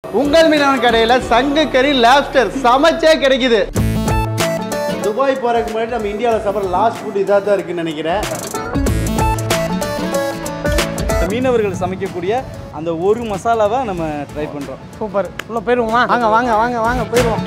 உங்கள் மீனவன் கடையில் சங்கு கறி லாப்ஸ்டர் சமைச்சே கிடைக்குது துபாய் போறதுக்கு முன்னாடி நம்ம இந்தியாவில் சாப்பிட்ற லாஸ்ட் ஃபுட் இதாக தான் இருக்குன்னு நினைக்கிறேன் மீனவர்கள் சமைக்கக்கூடிய அந்த ஒரு மசாலாவை நம்ம ட்ரை பண்ணுறோம் சூப்பர் உள்ள போயிருவோமா வாங்க வாங்க வாங்க வாங்க போயிருவோம்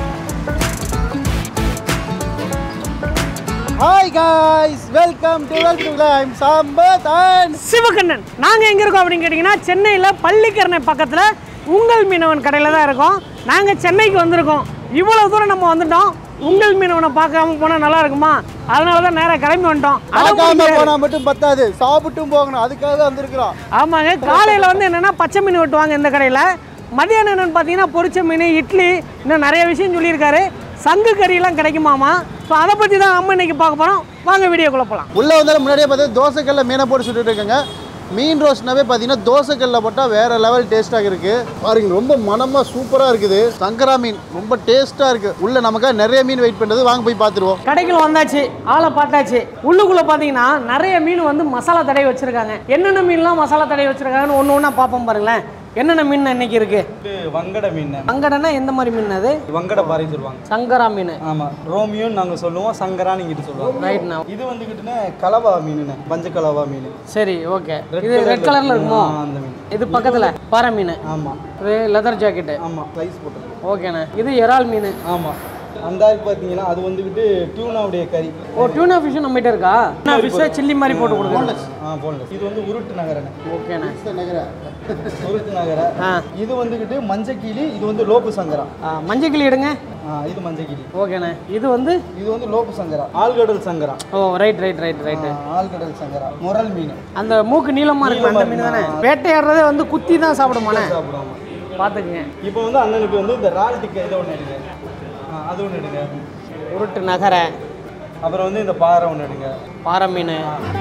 hi guys welcome to welcome time Sampath and Sivakannan நாங்கள் எங்கே இருக்கோம் அப்படின்னு கேட்டிங்கன்னா சென்னையில் பள்ளிக்கரணை பக்கத்தில் உங்கள் மீனவன் கடையில் தான் இருக்கோம் நாங்கள் சென்னைக்கு வந்திருக்கோம் இவ்வளோ தூரம் நம்ம வந்துட்டோம் உங்கள் மீனவனை பார்க்காம போனால் நல்லா இருக்குமா அதனால தான் நேராக கிளம்பி வந்துட்டோம் அடம் நடக்காம பிடிக்காது. போனா மட்டும் பத்தாது சாப்பிட்டும் போகணும் அதுக்காக தான் வந்திருக்கிறோம் ஆமாங்க காலையில் வந்து என்னென்னா பச்சை மீன் வெட்டுவாங்க இந்த கடையில் மதியானம் என்னென்னு பார்த்தீங்கன்னா பொரிச்ச மீன் இட்லி இன்னும் நிறைய விஷயம் சொல்லியிருக்காரு சங்கு கறியெல்லாம் கிடைக்குமாமா ஸோ அதை பற்றி தான் நம்ம இன்னைக்கு பார்க்க போகிறோம் வாங்க வீடியோக்குள்ளே போகலாம் உள்ள வந்தாலும் முன்னாடியே பார்த்தா தோசைக்கல்ல மீனை போட்டு சுட்டுட்டு இருக்காங்க மீன் ரோஸ்ட்னாவே பார்த்தீங்கன்னா தோசைக்கல்ல போட்டால் வேற லெவல் டேஸ்ட்டாக இருக்கு பாருங்க ரொம்ப மனமா சூப்பராக இருக்குது சங்கரா மீன் ரொம்ப டேஸ்ட்டாக இருக்கு உள்ள நமக்காக நிறைய மீன் வெயிட் பண்ணுறது வாங்க போய் பார்த்துருவோம் கடைக்குள்ள வந்தாச்சு ஆளை பார்த்தாச்சு உள்ளுக்குள்ள பார்த்தீங்கன்னா நிறைய மீன் வந்து மசாலா தடவை வச்சிருக்காங்க என்னென்ன மீன்லாம் மசாலா தடவை வச்சிருக்காங்கன்னு ஒன்று ஒன்றா பார்ப்போம் பாருங்களேன் என்னென்ன மீன் இன்னைக்கு இருக்கு இது வங்கட மீன் அங்கடனா எந்த மாதிரி மீன் அது வங்கட பாறை சொல்லுவாங்க சங்கரா மீன் ஆமாம் ரோமியோன்னு நாங்கள் சொல்லுவோம் சங்கரான்னு இங்கிட்டு சொல்லுவோம் ரைட் நான் இது வந்துக்கிட்டுன்னா கலவா மீனுண்ணே பஞ்ச கலவா மீன் சரி ஓகே Red இது colour ரெட் கலர்ல இருக்குமோ ஆ, அந்த மீன் இது பக்கத்துல பாறை மீன் ஆமாம் இது லெதர் ஜாக்கெட்டு ஆமாம் ரைஸ் போட்டுருக்கு ஓகேண்ணே இது இறால் மீன் ஆமாம் அந்த ஆள் பார்த்தீங்கன்னா அது வந்துக்கிட்டு டியூனாவுடைய கறி ஓ டியூனா ஃபிஷ் நம்மகிட்ட இருக்கா ஃபிஷ்ஷை சில்லி மாதிரி போட்டு கொடுக்குறோம் ஆ போன்லெஸ் இது வந்து உருட்டு நகரண்ணே ஓகேண்ணே உருட்டு நகர ஆ இது வந்துக்கிட்டு மஞ்சக்கிளி இது வந்து லோப்பு சங்கரா ஆ, மஞ்சள் கிளி எடுங்க ஆ இது மஞ்சக்கிளி ஓகேண்ணே இது வந்து இது வந்து லோப்பு சங்கரா ஆழ்கடல் சங்கரா ஓ ரைட் ரைட் ரைட் ரைட்டு ஆ, ஆழ்கடல் சங்கரா முரல் மீன் அந்த மூக்கு நீளமா இருக்கு அந்த மீன் தானே வேட்டையாடுறதே வந்து குத்தி தான் சாப்பிடுமாண்ணே சாப்பிடுவாங்க பார்த்துக்குங்க இப்போ வந்து அண்ணனுக்கு வந்து இந்த ரால் டிக்கை இதை ஒன்று எடுங்க ஆ, அது ஒன்று எடுங்க உருட்டு நகரை அப்புறம் வந்து இந்த பாறை ஒன்று எடுங்க பாறை மீன்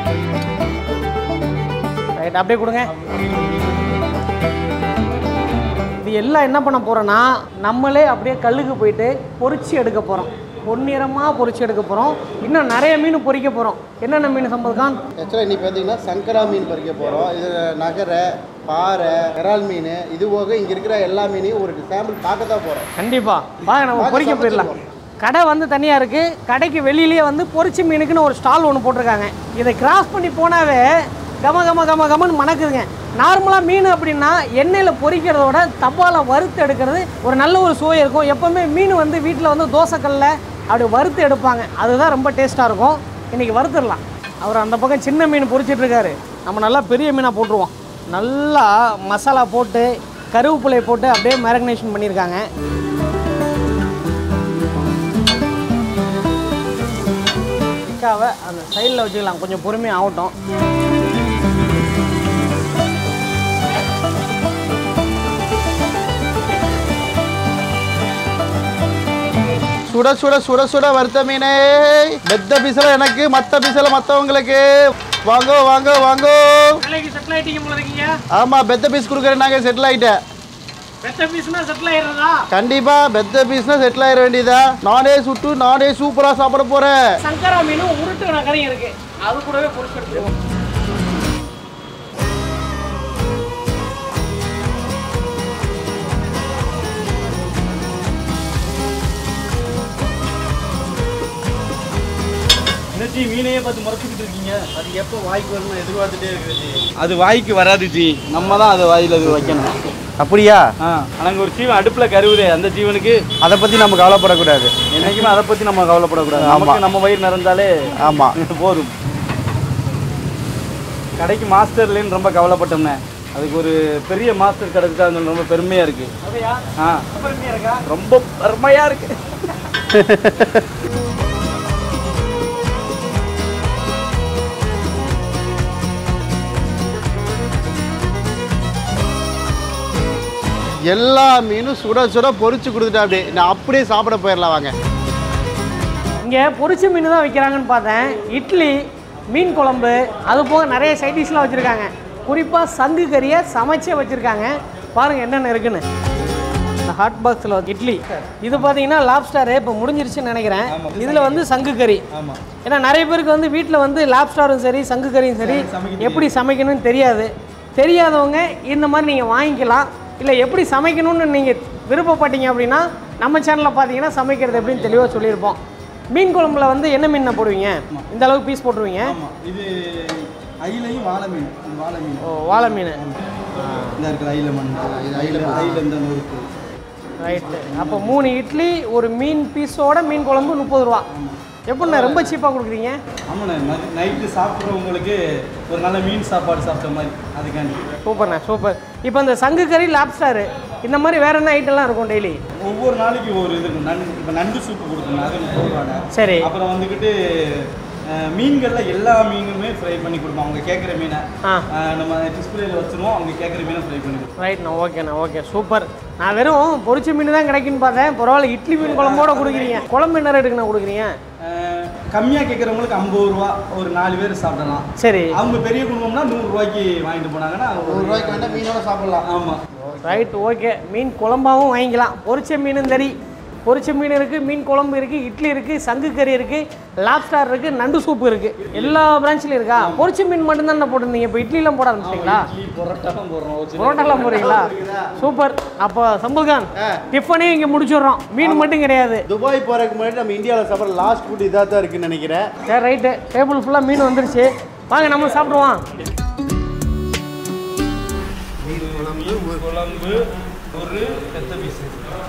ரைட் அப்படியே கொடுங்க இது எல்லாம் என்ன பண்ண போகிறோன்னா நம்மளே அப்படியே கல்லுக்கு போயிட்டு பொரிச்சு எடுக்க போகிறோம் பொன்னிறமாக பொரிச்சு எடுக்க போகிறோம் இன்னும் நிறைய மீன் பொரிக்க போகிறோம் என்னென்ன மீன் சம்பதுக்கான் ஆக்சுவலாக இன்னைக்கு பார்த்தீங்கன்னா சங்கரா மீன் பறிக்க போகிறோம் இது நகரை பாறை இறால் மீன் இது போக இங்கே இருக்கிற எல்லா மீனையும் ஒரு சாம்பிள் பார்க்க தான் போகிறோம் கண்டிப்பாக வாங்க நம்ம வாங்க, பொரிக்க போயிடலாம் சமைச்சிருவோம். கடை வந்து தனியாக இருக்குது கடைக்கு வெளியிலேயே வந்து பொரிச்ச மீனுக்குன்னு ஒரு ஸ்டால் ஒன்று போட்டிருக்காங்க இதை கிராஸ் பண்ணி போனாவே கம கம கம கமன்னு மணக்குதுங்க நார்மலாக மீன் அப்படின்னா எண்ணெயில் பொரிக்கிறதோட தப்பால வறுத்து எடுக்கிறது ஒரு நல்ல ஒரு சுவை இருக்கும் எப்போவுமே மீன் வந்து வீட்டில் வந்து தோசைக்கல்ல அப்படி வறுத்து எடுப்பாங்க அதுதான் ரொம்ப டேஸ்ட்டாக இருக்கும் இன்றைக்கி வறுத்துடலாம் அவர் அந்த பக்கம் சின்ன மீன் பொரிச்சிட்டு இருக்காரு நம்ம நல்லா பெரிய மீனாக போட்டுருவோம் நல்லா மசாலா போட்டு கருவேப்பிலை போட்டு அப்படியே மேரினேஷன் பண்ணியிருக்காங்க டிக்காவை அந்த சைடில் வச்சுக்கலாம் கொஞ்சம் பொறுமையாக ஆகட்டும் சுட சுட சுட சுட வறுத்த மீனே பெத்த பீஸில் எனக்கு மற்ற பீஸில் மற்றவங்களுக்கு வாங்கோ வாங்கோ வாங்கோ வேலைக்கு செட்டில் ஆகிட்டீங்க போல இருக்கீங்க ஆமாம் பெத்த பீஸ் கொடுக்குறேன் நாங்கள் செட்டில் ஆகிட்டேன் பெத்த பீஸ்னா செட்டில் ஆயிடுறதா கண்டிப்பாக பெத்த பீஸ்னால் செட்டில் ஆயிட வேண்டியதா நானே சுட்டு நானே சூப்பராக சாப்பிட போகிறேன் சங்கரா மீனும் உருட்டு நகரையும் இருக்கு அது கூடவே பொரிச்சு எடுத்துருவோம் என்னச்சி மீனையே பார்த்து முறைச்சிக்கிட்டு இருக்கீங்க அது எப்போ வாய்க்கு வரணும் எதிர்பார்த்துட்டே இருக்குது அது வாய்க்கு வராது ஜி நம்ம தான் அதை வாயில் அது வைக்கணும் அப்படியா ஆ அங்கே ஒரு ஜீவன் அடுப்பில் கருவுதே அந்த ஜீவனுக்கு அதை பற்றி நம்ம கவலைப்படக்கூடாது என்னைக்குமே அதை பற்றி நம்ம கவலைப்படக்கூடாது ஆமா. நமக்கு நம்ம வயிறு நிறைந்தாலே ஆமாம் போதும் கடைக்கு மாஸ்டர் இல்லைன்னு ரொம்ப கவலைப்பட்டோம்னே அதுக்கு ஒரு பெரிய மாஸ்டர் கிடைச்சிட்டாங்கன்னு ரொம்ப பெருமையாக இருக்குது அப்படியா ஆ பொறுமையாக இருக்கா ரொம்ப பெருமையாக இருக்கு எல்லா மீனும் சுட சுட பொரிச்சு கொடுத்துட்டா அப்படியே நான் அப்படியே சாப்பிட போயிடலாம் வாங்க இங்கே பொரிச்ச மீன் தான் வைக்கிறாங்கன்னு பார்த்தேன் இட்லி மீன் குழம்பு அது போக நிறைய சைட் டிஷ்லாம் வச்சுருக்காங்க குறிப்பாக சங்கு கறியை சமைச்சே வச்சுருக்காங்க பாருங்கள் என்னென்ன இருக்குன்னு இந்த ஹாட் பாக்ஸில் இட்லி இது பார்த்தீங்கன்னா லாப்ஸ்டார் இப்போ முடிஞ்சிருச்சுன்னு நினைக்கிறேன் இதில் வந்து சங்கு கறி ஆமாம் ஏன்னா நிறைய பேருக்கு வந்து வீட்டில் வந்து லாப்ஸ்டாரும் சரி சங்கு கறியும் சரி எப்படி சமைக்கணும்னு தெரியாது தெரியாதவங்க இந்த மாதிரி நீங்கள் வாங்கிக்கலாம் இல்லை எப்படி சமைக்கணும்னு நீங்கள் விருப்பப்பட்டீங்க அப்படின்னா நம்ம சேனலில் பார்த்தீங்கன்னா சமைக்கிறது எப்படின்னு தெளிவாக சொல்லியிருப்போம் மீன் குழம்புல வந்து என்ன மீன் போடுவீங்க இந்த அளவுக்கு பீஸ் போட்டுருவீங்க ஆமாம் இது அயிலையும் வாழை மீன் இது வாழை மீன் ஓ வாழை மீன் இந்த இருக்குது அயில மண் இது அயில அயில இந்த நொறுக்கு ரைட்டு அப்போ மூணு இட்லி ஒரு மீன் பீஸோட மீன் குழம்பு முப்பது ரூபா எப்படிண்ணா ரொம்ப சீப்பாக கொடுக்குறீங்க ஆமாண்ணே மதி நைட்டு சாப்பிட்றவங்களுக்கு ஒரு நல்ல மீன் சாப்பாடு சாப்பிட்ட மாதிரி அதுக்காண்டி சூப்பர்ண்ணா சூப்பர் இப்போ இந்த சங்கு கறி லாப்ஸ்டாரு இந்த மாதிரி வேற என்ன ஐட்டம்லாம் இருக்கும் டெய்லி ஒவ்வொரு நாளைக்கு ஒரு இது இருக்கும். நண்டு இப்போ நண்டு சூப்பு கொடுக்கணும் அது போடுவாங்க சரி அப்புறம் வந்துக்கிட்டு அஹ், மீன்கள்ல எல்லா மீனுமே ஃப்ரை பண்ணி கொடுப்போம் அவங்க கேட்குற மீனை ஆ அஹ், நம்ம டிஸ்பிளேல வச்சிருவோம் அவங்க கேட்குற மீனை ஃப்ரை பண்ணி கொடுப்போம் ரைட்ண்ணா ஓகேண்ணா ஓகே சூப்பர் நான் வெறும் பொரிச்ச மீன் தான் கிடைக்குன்னு பார்த்தேன் பரவாயில்ல இட்லி மீன் குழம்போட கொடுக்குறீங்க குழம்பு என்ன ரேட்டுக்குண்ணா கொடுக்குறீங்க அஹ், கம்மியா கேட்குறவங்களுக்கு ஐம்பது ரூபா ஒரு நாலு பேர் சாப்பிடலாம் சரி அவங்க பெரிய குடும்பம்னா நூறு ரூபாய்க்கு வாங்கிட்டு போனாங்கன்னா நூறு ரூபாய்க்கு வேணா மீனோட சாப்பிடலாம் ஆமா ரைட் ஓகே மீன் குழம்பாவும் வாங்கிக்கலாம் பொரிச்ச மீனும் சரி பொரிச்ச மீன் இருக்குது மீன் குழம்பு இருக்குது இட்லி இருக்குது சங்கு கறி இருக்குது லாப்ஸ்டார் இருக்குது நண்டு சூப்பு இருக்குது எல்லா பிரான்ச்லையும் இருக்கா பொரிச்ச மீன் மட்டும்தான் போட்டிருந்தீங்க இப்போ இட்லிலாம் போட ஆரம்பிச்சிங்களா இட்லி பரோட்டாலாம் போடுறோம் ஒரு சில- புரோட்டாலாம் போடுறீங்களா சூப்பர் அப்போ சம்பல்கான் டிஃபனையும் இங்கே முடிச்சிடுறோம் மீன் மட்டும் கிடையாது துபாய் போறதுக்கு முன்னாடி நம்ம இந்தியாவில் சாப்பிட்ற லாஸ்ட் ஃபுட் இதாக தான் இருக்குன்னு நினைக்கிறேன் சரி ரைட்டு டேபிள் ஃபுல்லாக மீன் வந்துருச்சு வாங்க நம்ம சாப்பிடுவோம் குழம்பு ஒரு பெத்த பீஸு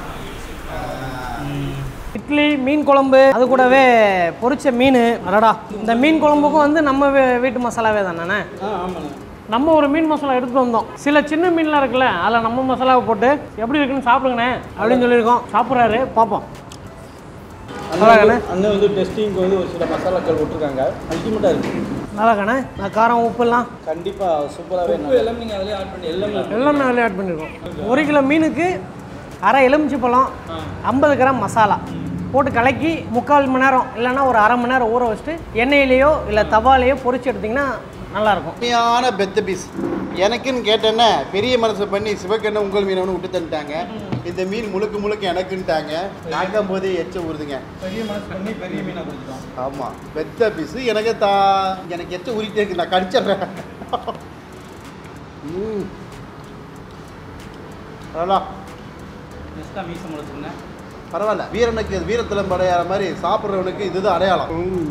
இட்லி மீன் குழம்பு அது கூடவே பொரிச்ச மீன் அடடா இந்த மீன் குழம்புக்கும் வந்து நம்ம வீ- வீட்டு மசாலாவே தானே ஆ ஆமாண்ணே நம்ம ஒரு மீன் மசாலா எடுத்துட்டு வந்தோம் சில சின்ன மீன்லாம் இருக்குல்ல அதில் நம்ம மசாலாவை போட்டு எப்படி இருக்குன்னு சாப்பிடுங்கண்ணே அப்படின்னு சொல்லியிருக்கோம் சாப்பிட்றாரு பார்ப்போம் அண்ணன் வந்து- அண்ணன் வந்து டெஸ்டிங்க்கு வந்து ஒரு சில மசாலாக்கள் விட்டுருக்காங்க அல்டிமேட்டாக இருக்கு நல்லா கண்ணே நான் காரம் உப்புலாம் கண்டிப்பாக சூப்பராகவே உப்பு எல்லாமே நீங்கள் அதிலே ஆட் பண்ணி எல்லாமே எல்லாமே அதில் ஆட் பண்ணியிருக்கோம் ஒரு கிலோ மீனுக்கு அரை எலுமிச்சை பழம் ஐம்பது கிராம் மசாலா போட்டு கலக்கி முக்கால் மணி நேரம் இல்லைன்னா ஒரு அரை மணி நேரம் ஊற வச்சுட்டு எண்ணெயிலையோ இல்லை தவாலையோ பொரிச்சு எடுத்திங்கன்னா நல்லாயிருக்கும் உண்மையான பெத்த பீஸ் எனக்குன்னு கேட்டேன்னா பெரிய மனசு பண்ணி சிவக்கண்ணை உங்கள் மீனவனு விட்டு தந்துட்டாங்க இந்த மீன் முழுக்க முழுக்க எனக்குன்ட்டாங்க பார்க்கும் போதே எச்ச ஊறுதுங்க பெரிய மனசு பண்ணி பெரிய மீனாக கொடுத்துட்டோம் ஆமாம் பெத்த பீஸு எனக்கு தா எனக்கு எச்ச ஊறிட்டே இருக்கு நான் கடிச்சிடுறேன் ம் பரவாயில்ல நெக்ஸ்ட்டாக மீசம் முளைச்சுருந்தேன் பரவாயில்ல வீரனுக்கு வீரத்திலம் படையாற மாதிரி சாப்பிட்றவனுக்கு இதுதான் அடையாளம்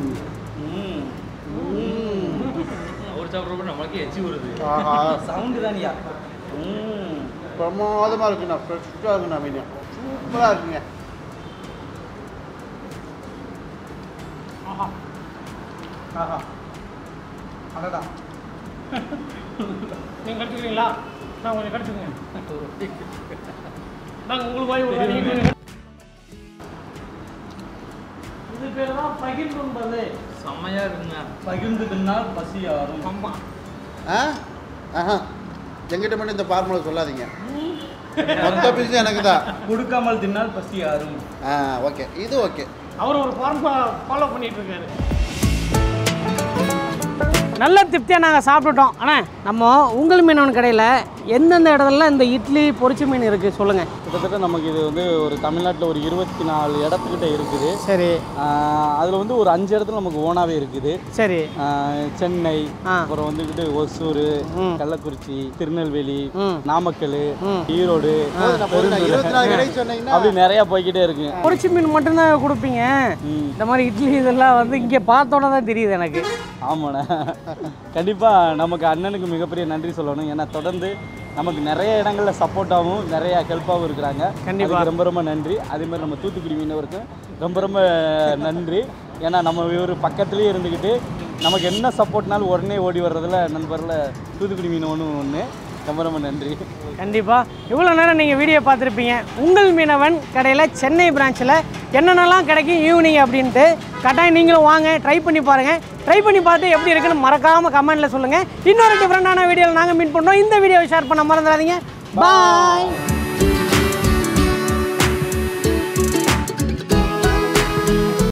ஒரு சாப்பிட்றப்ப நம்மளுக்கு எச்சி வருது ஆஹா சவுண்டு தானியா ம் பிரமாதமாக இருக்குண்ணா ஃப்ரெஷ்ஷாக இருக்குண்ணா மீன் சூப்பராக இருக்குங்க ஆஹா அடடா நீங்கள் கடிச்சுக்கிறீங்களா நான் கொஞ்சம் கடிச்சுக்கங்க நாங்கள் உங்களுக்கு வாய் விடுறோம் இது பேர் தான் பகிர்ந்துன்றது செம்மையாக இருக்குங்க பகிர்ந்து தின்னால் பசி ஆறும் ஆமாம் ஆ ஆஹா எங்கிட்ட மட்டும் இந்த ஃபார்முலா சொல்லாதீங்க மொத்த பீஸும் எனக்கு தான் கொடுக்காமல் தின்னால் பசி ஆறும் ஆ ஓகே இது ஓகே அவர் ஒரு ஃபார்முலா ஃபாலோ பண்ணிட்டு இருக்காரு நல்ல திருப்தியாக நாங்கள் சாப்பிட்டுட்டோம் அண்ணா நம்ம உங்கள் மீனவன் கடையில் எந்தெந்த இடத்துல இந்த இட்லி பொரிச்ச மீன் இருக்குது சொல்லுங்கள் கிட்டத்தட்ட நமக்கு இது வந்து ஒரு தமிழ்நாட்டில் ஒரு இருபத்தி நாலு இடத்துக்கிட்ட இருக்குது சரி அதில் வந்து ஒரு அஞ்சு இடத்துல நமக்கு ஓனாவே இருக்குது சரி ஆஹ் சென்னை ஆ. அப்புறம் வந்துக்கிட்டு ஒசூர் ம். கள்ளக்குறிச்சி திருநெல்வேலி ம் நாமக்கல் ம். ஈரோடு போதுண்ணா, போதுண்ணா. இருபத்தி நாலு கடை சொன்னீங்கன்னா அப்படி நிறையா போய்க்கிட்டே இருக்கு பொரிச்ச மீன் மட்டும்தான் கொடுப்பீங்க ம். இந்த மாதிரி இட்லி இதெல்லாம் வந்து இங்கே பார்த்தோன்னே தான் தெரியுது எனக்கு ஆமாண்ணே கண்டிப்பாக நமக்கு அண்ணனுக்கு மிகப்பெரிய நன்றி சொல்லணும் ஏன்னா தொடர்ந்து நமக்கு நிறைய இடங்களில் சப்போர்ட்டாகவும் நிறைய ஹெல்ப்பாகவும் இருக்கிறாங்க கண்டிப்பா. அதுக்கு ரொம்ப ரொம்ப நன்றி அதே மாதிரி நம்ம தூத்துக்குடி மீனவருக்கும் ரொம்ப ரொம்ப நன்றி ஏன்னா நம்ம இவர் பக்கத்துலேயே இருந்துக்கிட்டு நமக்கு என்ன சப்போர்ட்னாலும் உடனே ஓடி வர்றதுல நண்பரில் தூத்துக்குடி மீனவனும் ஒன்று ரொம்ப ரொம்ப நன்றி கண்டிப்பாக இவ்வளோ நேரம் நீங்கள் வீடியோ பார்த்துருப்பீங்க உங்கள் மீனவன் கடையில் சென்னை பிரான்ச்சில் என்னென்னலாம் கிடைக்கும் ஈவினிங் அப்படின்ட்டு கட்டாயம் நீங்களும் வாங்க ட்ரை பண்ணி பாருங்கள் ட்ரை பண்ணி பார்த்து எப்படி இருக்குன்னு மறக்காமல் கமெண்ட்டில் சொல்லுங்கள் இன்னொரு டிஃப்ரெண்டான வீடியோவில் நாங்கள் மீட் பண்ணுறோம் இந்த வீடியோவை ஷேர் பண்ண மறந்துடாதீங்க பாய்